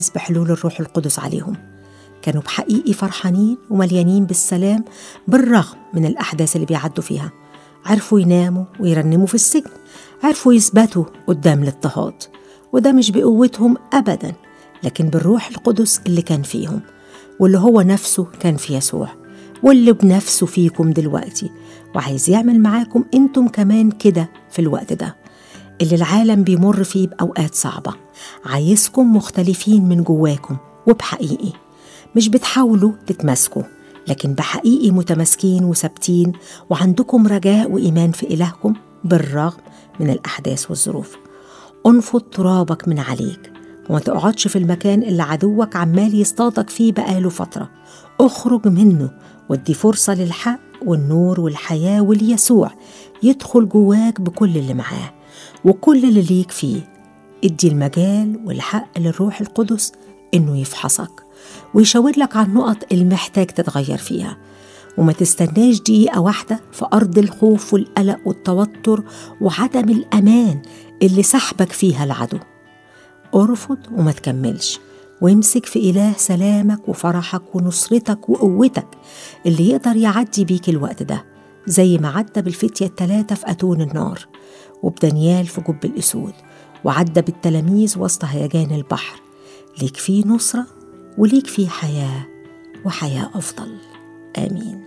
بحلول الروح القدس عليهم كانوا بحقيقي فرحانين ومليانين بالسلام بالرغم من الأحداث اللي بيعدوا فيها عرفوا يناموا ويرنموا في السجن عرفوا يثبتوا قدام الاضطهاد وده مش بقوتهم أبدا لكن بالروح القدس اللي كان فيهم واللي هو نفسه كان في يسوع واللي بنفسه فيكم دلوقتي وعايز يعمل معاكم انتم كمان كده في الوقت ده اللي العالم بيمر فيه بأوقات صعبة عايزكم مختلفين من جواكم وبحقيقي مش بتحاولوا تتماسكوا لكن بحقيقي متماسكين وثابتين وعندكم رجاء وإيمان في إلهكم بالرغم من الأحداث والظروف انفض ترابك من عليك وما تقعدش في المكان اللي عدوك عمال يصطادك فيه بقاله فترة اخرج منه وادي فرصة للحق والنور والحياة واليسوع يدخل جواك بكل اللي معاه وكل اللي ليك فيه ادي المجال والحق للروح القدس انه يفحصك ويشاور لك عن النقط اللي محتاج تتغير فيها وما تستناش دقيقة واحدة في أرض الخوف والقلق والتوتر وعدم الأمان اللي سحبك فيها العدو ارفض وما تكملش وامسك في إله سلامك وفرحك ونصرتك وقوتك اللي يقدر يعدي بيك الوقت ده زي ما عدى بالفتية التلاتة في أتون النار وبدانيال في جب الأسود وعدى بالتلاميذ وسط هيجان البحر ليك فيه نصرة وليك فيه حياة وحياة أفضل آمين